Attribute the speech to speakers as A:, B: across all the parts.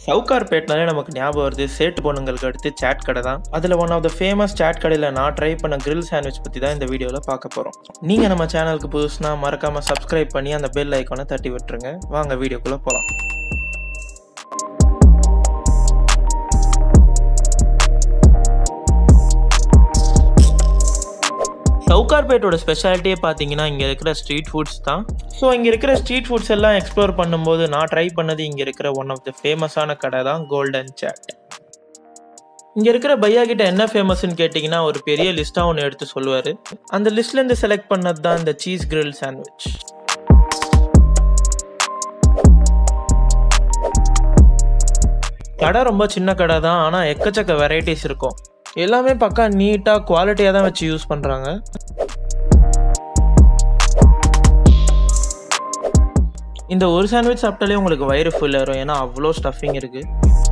A: சவுகார்பேட்னாலே நமக்கு ஞாபகம் வருது சேட்டு பொண்ணுங்களுக்கு அடுத்து சாட் கடை தான் அதில் one of the famous chaat கடையில் நான் ட்ரை பண்ண கிரில் சாண்ட்விச் பற்றி தான் இந்த வீடியோவில் பார்க்க போகிறோம் நீங்கள் நம்ம சேனலுக்கு புதுசுனா மறக்காமல் சப்ஸ்கிரைப் பண்ணி அந்த பெல் ஐக்கானை தட்டி விட்டுருங்க வாங்க வீடியோக்குள்ளே போகலாம் சவுகார்பேட்டோட ஸ்பெஷாலிட்டியே பார்த்தீங்கன்னா இங்கே இருக்கிற ஸ்ட்ரீட் ஃபுட்ஸ் தான் ஸோ இங்கே இருக்கிற ஸ்ட்ரீட் ஃபுட்ஸ் எல்லாம் எக்ஸ்ப்ளோர் பண்ணும்போது நான் ட்ரை பண்ணது இங்கே இருக்கிற ஒன் ஆஃப் த ஃபேமஸான கடை தான் கோல்டன் சாட் இங்கே இருக்கிற பையா கிட்ட என்ன ஃபேமஸ்ன்னு கேட்டிங்கன்னா ஒரு பெரிய லிஸ்ட்டாக ஒன்று எடுத்து சொல்லுவார் அந்த லிஸ்ட்லேருந்து செலக்ட் பண்ணது தான் இந்த சீஸ் கிரில் சாண்ட்விச் கடை ரொம்ப சின்ன கடை தான் ஆனால் எக்கச்சக்க வெரைட்டிஸ் இருக்கும் எல்லாமே பக்கா நீட்டாக குவாலிட்டியாக தான் வச்சு யூஸ் பண்ணுறாங்க இந்த ஒரு சாண்ட்விச் சாப்பிட்டாலே உங்களுக்கு வயிறு ஃபுல் ஆயிரும் ஏன்னா அவ்வளோ ஸ்டஃபிங் இருக்குது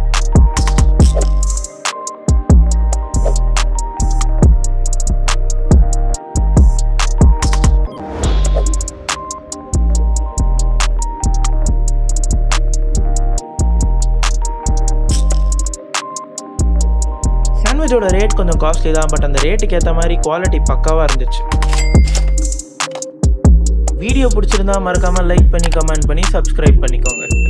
A: சாண்ட்விச்சோட ரேட் கொஞ்சம் காஸ்ட்லி தான் பட் அந்த ரேட்டுக்கு ஏற்ற மாதிரி குவாலிட்டி பக்காவாக இருந்துச்சு வீடியோ பிடிச்சிருந்தா மறக்காமல் லைக் பண்ணி கமெண்ட் பண்ணி சப்ஸ்கிரைப் பண்ணிக்கோங்க